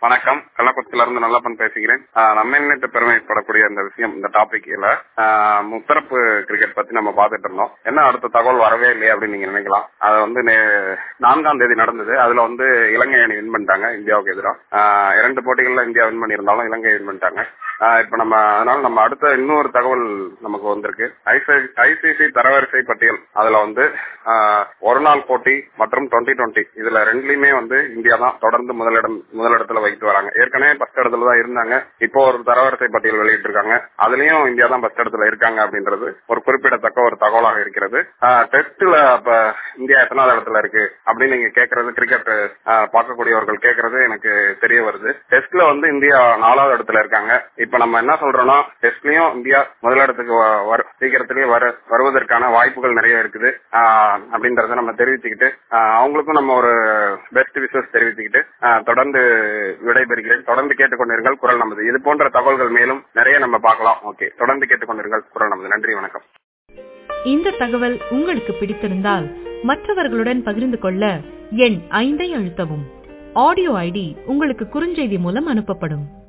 வணக்கம் கள்ளக்குறிச்சியில இருந்து நல்லப்பன் பேசுகிறேன் ஆஹ் நம்ம நினைத்து பெருமைப்படக்கூடிய இந்த விஷயம் இந்த டாபிக்ல முத்தரப்பு கிரிக்கெட் பத்தி நம்ம பார்த்துட்டு இருந்தோம் என்ன அடுத்த தகவல் வரவே இல்லையே அப்படின்னு நீங்க நினைக்கலாம் அது வந்து நே- நான்காம் தேதி நடந்தது அதுல வந்து இலங்கை அணி வின் பண்ணிட்டாங்க இந்தியாவுக்கு எதிராக இரண்டு போட்டிகள்ல இந்தியா வின் பண்ணியிருந்தாலும் இலங்கை வின் பண்ணிட்டாங்க ஆஹ் இப்ப நம்ம அதனால நம்ம அடுத்த இன்னொரு தகவல் நமக்கு வந்திருக்கு ஐசிசி தரவரிசை பட்டியல் அதுல வந்து ஆஹ் ஒரு நாள் போட்டி மற்றும் டுவெண்ட்டி டுவெண்ட்டி இதுல ரெண்டுலயுமே வந்து இந்தியா தான் தொடர்ந்து முதலிடம் முதலிடத்துல வைத்து வராங்க ஏற்கனவே ஃபர்ஸ்ட் இடத்துல தான் இருந்தாங்க இப்போ ஒரு தரவரிசை பட்டியல் வெளியிட்டு இருக்காங்க அதுலயும் இந்தியா தான் ஃபர்ஸ்ட் இடத்துல இருக்காங்க அப்படின்றது ஒரு குறிப்பிடத்தக்க ஒரு தகவலாக இருக்கிறது டெஸ்ட்ல அப்ப இந்தியா எத்தனாவது இடத்துல இருக்கு அப்படின்னு நீங்க கேக்குறது கிரிக்கெட் பார்க்கக்கூடியவர்கள் கேக்குறது எனக்கு தெரிய வருது டெஸ்ட்ல வந்து இந்தியா நாலாவது இடத்துல இருக்காங்க இப்ப நம்ம என்ன சொல்றோம்னா டெஸ்ட்லயும் இந்தியா முதலிடத்துக்கு வ- வரு- சீக்கிரத்திலேயே வர வருவதற்கான வாய்ப்புகள் நிறைய இருக்குது ஆஹ் அப்படின்றத நம்ம தெரிவிச்சுக்கிட்டு ஆஹ் அவங்களுக்கும் நம்ம ஒரு பெஸ்ட் விஷஸ் தெரிவிச்சுக்கிட்டு ஆஹ் தொடர்ந்து விடைபெறுகிறேன் தொடர்ந்து கேட்டுக்கொண்டிருங்கள் குரல் நமது இது போன்ற தகவல்கள் மேலும் நிறைய நம்ம பார்க்கலாம் ஓகே தொடர்ந்து கேட்டுக்கொண்டிருங்கள் குரல் நமது நன்றி வணக்கம் இந்த தகவல் உங்களுக்கு பிடித்திருந்தால் மற்றவர்களுடன் பகிர்ந்து கொள்ள எண் ஐந்தை அழுத்தவும் ஆடியோ ஐடி உங்களுக்கு குறுஞ்செய்தி மூலம் அனுப்பப்படும்